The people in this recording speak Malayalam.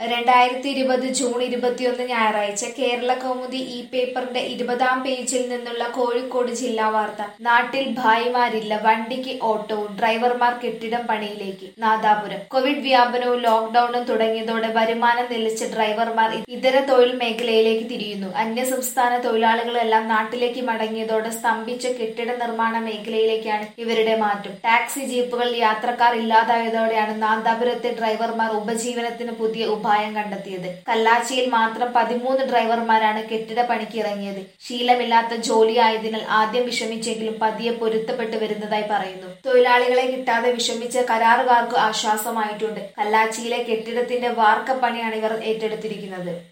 രണ്ടായിരത്തി ഇരുപത് ജൂൺ ഇരുപത്തിയൊന്ന് ഞായറാഴ്ച കേരള കൗമുദി ഇ പേപ്പറിന്റെ ഇരുപതാം പേജിൽ നിന്നുള്ള കോഴിക്കോട് ജില്ലാ വാർത്ത നാട്ടിൽ ഭായിമാരില്ല വണ്ടിക്ക് ഓട്ടവും ഡ്രൈവർമാർ കെട്ടിടം പണിയിലേക്ക് നാദാപുരം കോവിഡ് വ്യാപനവും ലോക്ഡൌണും തുടങ്ങിയതോടെ വരുമാനം നിലച്ച ഡ്രൈവർമാർ ഇതര തൊഴിൽ മേഖലയിലേക്ക് തിരിയുന്നു അന്യസംസ്ഥാന തൊഴിലാളികളെല്ലാം നാട്ടിലേക്ക് മടങ്ങിയതോടെ സ്തംഭിച്ച കെട്ടിട നിർമ്മാണ മേഖലയിലേക്കാണ് ഇവരുടെ മാറ്റം ടാക്സി ജീപ്പുകൾ യാത്രക്കാർ ഇല്ലാതായതോടെയാണ് നാദാപുരത്തെ ഡ്രൈവർമാർ ഉപജീവനത്തിന് പുതിയ ഉപായം കണ്ടെത്തിയത് കല്ലാച്ചിയിൽ മാത്രം പതിമൂന്ന് ഡ്രൈവർമാരാണ് കെട്ടിട പണിക്ക് ഇറങ്ങിയത് ശീലമില്ലാത്ത ജോലിയായതിനാൽ ആദ്യം വിഷമിച്ചെങ്കിലും പതിയെ പൊരുത്തപ്പെട്ടു വരുന്നതായി പറയുന്നു തൊഴിലാളികളെ കിട്ടാതെ വിഷമിച്ച കരാറുകാർക്ക് ആശ്വാസമായിട്ടുണ്ട് കല്ലാച്ചിയിലെ കെട്ടിടത്തിന്റെ വാർക്കപ്പണിയാണ് ഇവർ ഏറ്റെടുത്തിരിക്കുന്നത്